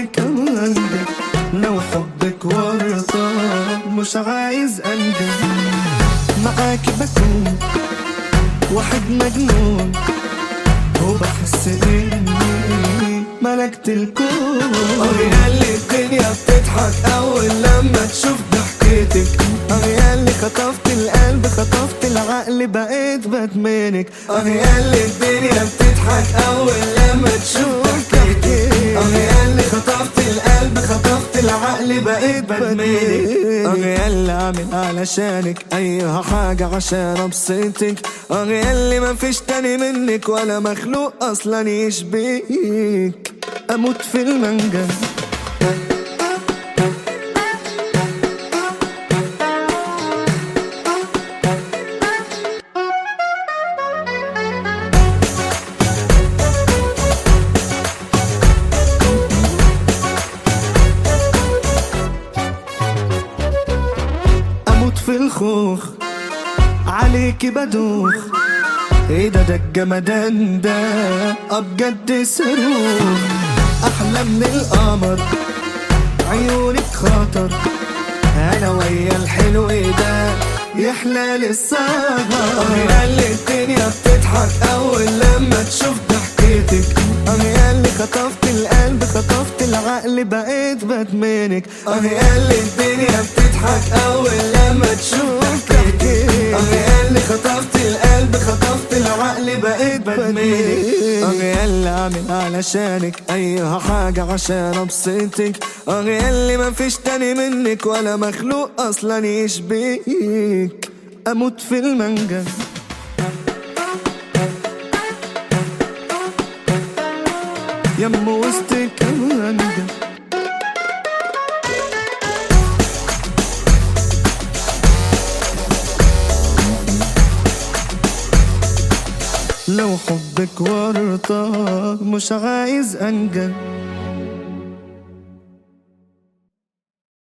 كمان لو حبك ورطة مش عايز أندم معاك بكون واحد مجنون وبحس إني ملكت الكون اللي الدنيا بتضحك أول لما تشوف ضحكتك أنا اللي خطفت القلب خطفت العقل بقيت بدمنك أنا اللي الدنيا بتضحك أول لما تشوف ضحكتك أنا اللي خطفت القلب خطفت العقل بقيت بدمنك أنا اللي عامل علشانك أي حاجة عشان أبسطك أنا اللي مفيش تاني منك ولا مخلوق أصلا يشبيك أموت في المنجم أموت في الخوخ عليكي بدوخ ايه ده ده الجمدان ده بجد صاروخ احلى من القمر عيونك خطر انا ويا الحلو ده يحلى للسهر أنا اللي الدنيا بتضحك أول لما تشوف ضحكتك انا اللي خطفت القلب خطفت العقل بقيت بدمنك أنا اللي الدنيا بتضحك أول لما تشوف ضحكتك أنا اللي خطفت القلب خطفت العقل بقيت بدمنك انا اللي عامل علشانك اي حاجة عشان ابسطك انا اللي مفيش تاني منك ولا مخلوق اصلا يشبيك اموت في المنجم يم وسطك المنجم لو حبك ورطة مش عايز انجم